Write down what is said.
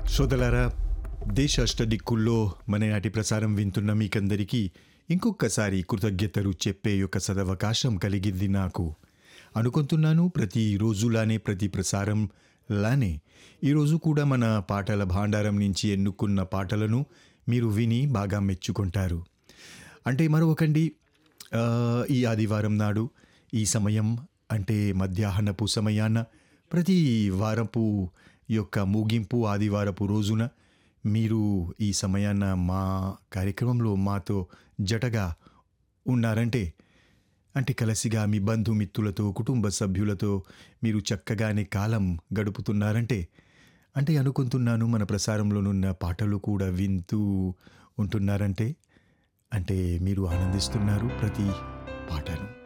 శ్రోతలారా దేశ అష్టదిక్కుల్లో మన నాటి ప్రసారం వింటున్న మీకందరికీ ఇంకొకసారి కృతజ్ఞతలు చెప్పే యొక్క సదవకాశం కలిగింది నాకు అనుకుంటున్నాను ప్రతి రోజులానే ప్రతి ప్రసారం లానే ఈరోజు కూడా మన పాటల భాండారం నుంచి ఎన్నుకున్న పాటలను మీరు విని బాగా మెచ్చుకుంటారు అంటే మరొకండి ఆ, ఈ ఆదివారం నాడు ఈ సమయం అంటే మధ్యాహ్నపు సమయాన ప్రతి వారపు యొక్క ముగింపు ఆదివారపు రోజున మీరు ఈ సమయాన మా కార్యక్రమంలో మాతో జటగా ఉన్నారంటే అంటే కలిసిగా మీ బంధుమిత్రులతో కుటుంబ సభ్యులతో మీరు చక్కగానే కాలం గడుపుతున్నారంటే అంటే అనుకుంటున్నాను మన ప్రసారంలోనున్న పాటలు కూడా వింటూ ఉంటున్నారంటే అంటే మీరు ఆనందిస్తున్నారు ప్రతి పాటను